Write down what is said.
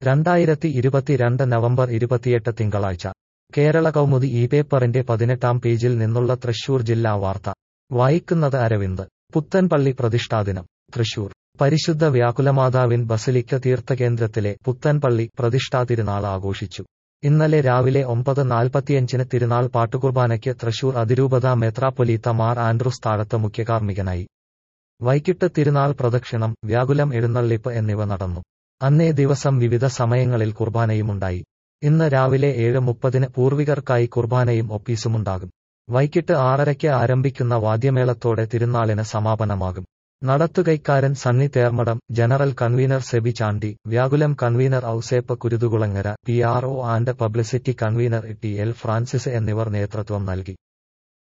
രണ്ടായിരത്തി ഇരുപത്തിരണ്ട് നവംബർ ഇരുപത്തിയെട്ട് തിങ്കളാഴ്ച കേരള കൗമുദി ഈ പേപ്പറിന്റെ പതിനെട്ടാം പേജിൽ നിന്നുള്ള തൃശൂർ ജില്ലാ വാർത്ത വായിക്കുന്നത് അരവിന്ദ് പുത്തൻപള്ളി പ്രതിഷ്ഠാദിനം തൃശൂർ പരിശുദ്ധ വ്യാകുലമാതാവിൻ ബസിലിക്ക തീർത്ഥകേന്ദ്രത്തിലെ പുത്തൻപള്ളി പ്രതിഷ്ഠാതിരുനാൾ ആഘോഷിച്ചു ഇന്നലെ രാവിലെ ഒമ്പത് നാൽപ്പത്തിയഞ്ചിന് തിരുനാൾ പാട്ടുകുർബാനയ്ക്ക് തൃശൂർ അതിരൂപത മെത്രാപ്പൊലീത്ത മാർ ആൻഡ്രൂസ് താഴത്ത് മുഖ്യകാർമ്മികനായി വൈകിട്ട് തിരുനാൾ പ്രദക്ഷിണം വ്യാകുലം എഴുന്നള്ളിപ്പ് എന്നിവ നടന്നു അന്നേ ദിവസം വിവിധ സമയങ്ങളിൽ കുർബാനയുമുണ്ടായി ഇന്ന് രാവിലെ ഏഴ് മുപ്പതിന് പൂർവികർക്കായി കുർബാനയും ഒപ്പീസുമുണ്ടാകും വൈകിട്ട് ആറരയ്ക്ക് ആരംഭിക്കുന്ന വാദ്യമേളത്തോടെ തിരുനാളിന് സമാപനമാകും നടത്തുകൈക്കാരൻ Sunny Thermadam general convener Sebi Chandy വ്യാകുലം convener Ouseph Kuruthukulangara P R O and publicity convener T L Francis എന്നിവർ നേതൃത്വം നൽകി